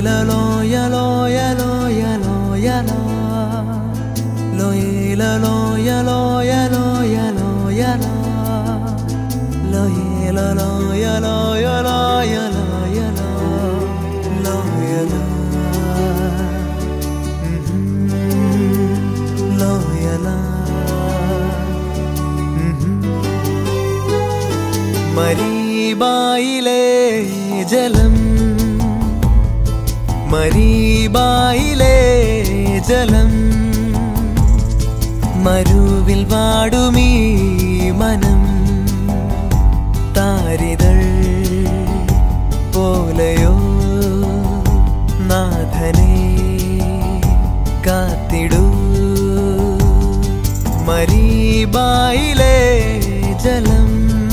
മരീബായിലെ ജലം മരീബായിലെ ജലം മരുവിൽ വാടുമീ മനം താരിതൾ പോലെയോ നാഥനെ കാത്തിടൂ മരീബായിലെ ജലം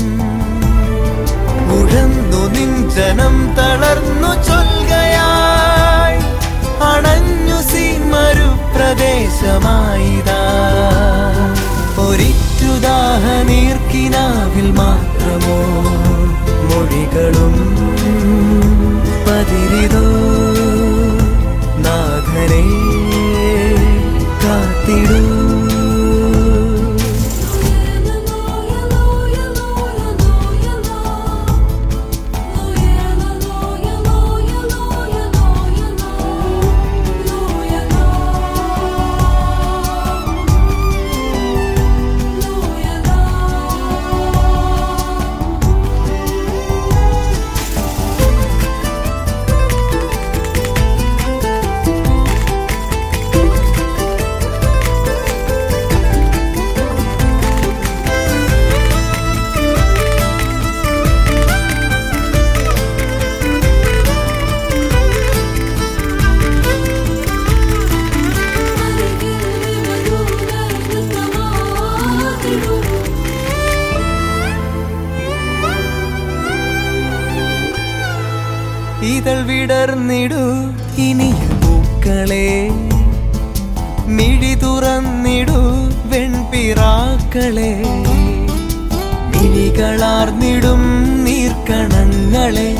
ഉഴന്നു നിഞ്ചനം തളർന്നു ചൊൽകയായി അണഞ്ഞു സീമരു പ്രദേശമായിതാ ഒരിറ്റുദാഹ നീർക്കിനാവിൽ മാത്രമോ മൊഴികളും പതിരിതോ നാഥനെ കാത്തിടൂ ഇതൾ വിടർന്നിടൂ ഇനിയ പൂക്കളെ മിഴി തുറന്നിടൂ വെൺപിറാക്കളെ മിഴികളാർന്നിടും നീർക്കണങ്ങളെ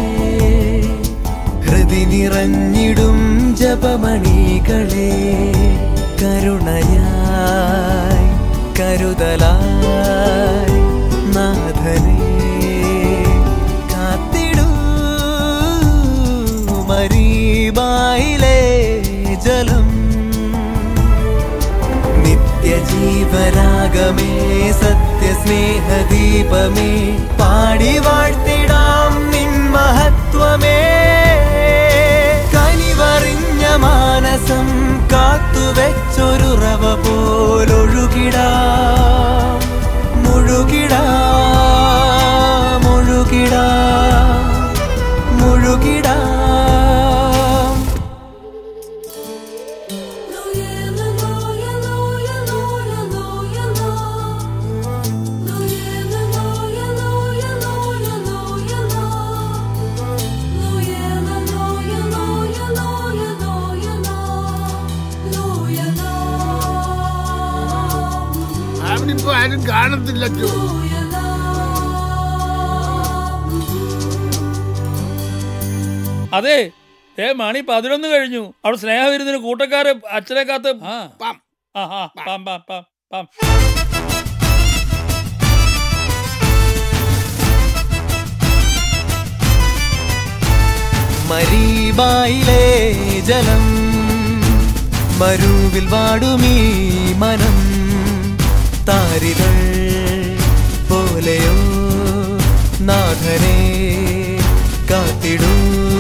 ഹൃദി നിറഞ്ഞിടും ജപമണികളെ കരുണയായി കരുതലായി നാഥനെ കാത്തിടൂ മരീബായിലെ ജലം നിത്യജീവരാഗമേ സത്യസ്നേഹദീപമേ പാടി വാഴ്ത്തിടാം നിൻ മഹത്വമേ കനിവറിഞ്ഞ മാനസം കാത്തുവെച്ചൊരുറവ പോലൊഴുകിടാം മുഴുകിടാം മുഴുകിടാം മുഴുകിടാം അവനിപ്പോ ആരും കാണത്തില്ലല്ലോ അതെ ഏ മണി പതിനൊന്ന് കഴിഞ്ഞു അവിടെ സ്നേഹവിരുന്നിന് കൂട്ടക്കാര് അച്ഛനെ കാത്ത് ആ പാം. ആ ആ പാം പാം പാം പാം മരീബായിലെ ജലം മരുവിൽ വാടുമീ മനം താരികൾ പോലെയോ നാഥനെ കാത്തിടൂ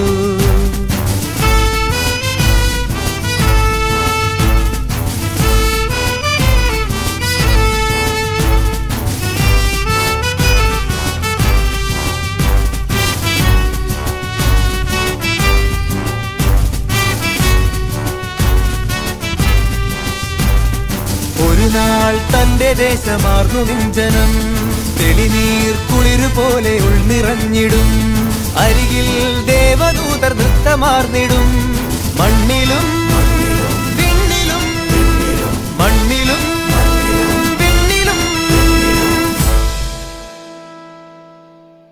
ഒരു നാൾ തന്റെ ദേശമാർന്നു നിഞ്ചനം തെളിനീർ കുളിരു പോലെ ഉൾനിറഞ്ഞിടും അരികിൽ ദേവദൂതർ നൃത്തമാർന്നിടും